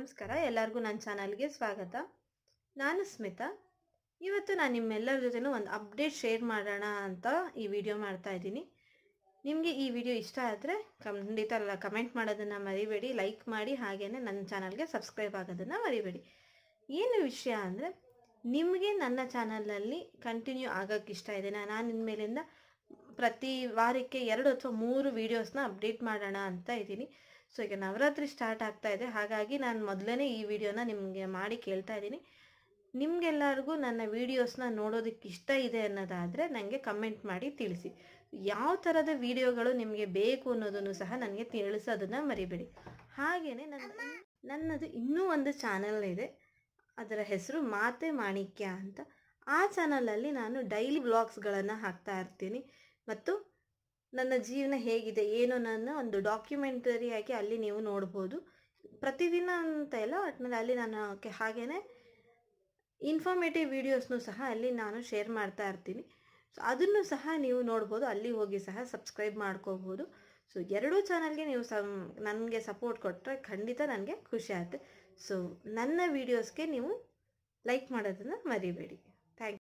ನಮಸ್ಕಾರ ಎಲ್ಲರಿಗೂ ನನ್ನ ಚಾನಲ್ಗೆ ಸ್ವಾಗತ ನಾನು ಸ್ಮಿತಾ ಇವತ್ತು ನಾನು ನಿಮ್ಮೆಲ್ಲರ ಜೊತೆನೂ ಒಂದು ಅಪ್ಡೇಟ್ ಶೇರ್ ಮಾಡೋಣ ಅಂತ ಈ ವಿಡಿಯೋ ಮಾಡ್ತಾ ಇದ್ದೀನಿ ನಿಮಗೆ ಈ ವಿಡಿಯೋ ಇಷ್ಟ ಆದರೆ ಖಂಡಿತ ಕಮೆಂಟ್ ಮಾಡೋದನ್ನು ಮರಿಬೇಡಿ ಲೈಕ್ ಮಾಡಿ ಹಾಗೆಯೇ ನನ್ನ ಚಾನಲ್ಗೆ ಸಬ್ಸ್ಕ್ರೈಬ್ ಆಗೋದನ್ನು ಮರಿಬೇಡಿ ಏನು ವಿಷಯ ಅಂದರೆ ನಿಮಗೆ ನನ್ನ ಚಾನಲಲ್ಲಿ ಕಂಟಿನ್ಯೂ ಆಗೋಕ್ಕೆ ಇಷ್ಟ ಇದೆ ನಾನು ಇನ್ಮೇಲಿಂದ ಪ್ರತಿ ವಾರಕ್ಕೆ ಎರಡು ಅಥವಾ ಮೂರು ವೀಡಿಯೋಸ್ನ ಅಪ್ಡೇಟ್ ಮಾಡೋಣ ಅಂತ ಇದ್ದೀನಿ ಸೊ ಈಗ ನವರಾತ್ರಿ ಸ್ಟಾರ್ಟ್ ಆಗ್ತಾ ಇದೆ ಹಾಗಾಗಿ ನಾನು ಮೊದಲೇ ಈ ವಿಡಿಯೋನ ನಿಮಗೆ ಮಾಡಿ ಕೇಳ್ತಾ ಇದ್ದೀನಿ ನಿಮಗೆಲ್ಲರಿಗೂ ನನ್ನ ವೀಡಿಯೋಸ್ನ ನೋಡೋದಕ್ಕೆ ಇಷ್ಟ ಇದೆ ಅನ್ನೋದಾದರೆ ನನಗೆ ಕಮೆಂಟ್ ಮಾಡಿ ತಿಳಿಸಿ ಯಾವ ಥರದ ವಿಡಿಯೋಗಳು ನಿಮಗೆ ಬೇಕು ಅನ್ನೋದನ್ನು ಸಹ ನನಗೆ ತಿಳಿಸೋದನ್ನು ಮರಿಬೇಡಿ ಹಾಗೆಯೇ ನನ್ನ ನನ್ನದು ಇನ್ನೂ ಒಂದು ಚಾನಲ್ ಇದೆ ಅದರ ಹೆಸರು ಮಾತೆ ಮಾಣಿಕ್ಯ ಅಂತ ಆ ಚಾನಲಲ್ಲಿ ನಾನು ಡೈಲಿ ವ್ಲಾಗ್ಸ್ಗಳನ್ನು ಹಾಕ್ತಾ ಇರ್ತೀನಿ ಮತ್ತು ನನ್ನ ಜೀವನ ಹೇಗಿದೆ ಏನು ನನ್ನ ಒಂದು ಡಾಕ್ಯುಮೆಂಟರಿಯಾಗಿ ಅಲ್ಲಿ ನೀವು ನೋಡ್ಬೋದು ಪ್ರತಿದಿನ ಅಂತ ಇಲ್ಲ ಒಟ್ಟಿನಲ್ಲಿ ಅಲ್ಲಿ ನಾನು ಕೆ- ಹಾಗೇನೆ ಇನ್ಫಾರ್ಮೇಟಿವ್ ವೀಡಿಯೋಸ್ನು ಸಹ ಅಲ್ಲಿ ನಾನು ಶೇರ್ ಮಾಡ್ತಾ ಇರ್ತೀನಿ ಸೊ ಅದನ್ನು ಸಹ ನೀವು ನೋಡ್ಬೋದು ಅಲ್ಲಿ ಹೋಗಿ ಸಹ ಸಬ್ಸ್ಕ್ರೈಬ್ ಮಾಡ್ಕೋಬೋದು ಸೊ ಎರಡೂ ಚಾನಲ್ಗೆ ನೀವು ಸಮ್ ನನಗೆ ಸಪೋರ್ಟ್ ಕೊಟ್ಟರೆ ಖಂಡಿತ ನನಗೆ ಖುಷಿ ಆಗುತ್ತೆ ಸೊ ನನ್ನ ವೀಡಿಯೋಸ್ಗೆ ನೀವು ಲೈಕ್ ಮಾಡೋದನ್ನು ಮರಿಬೇಡಿ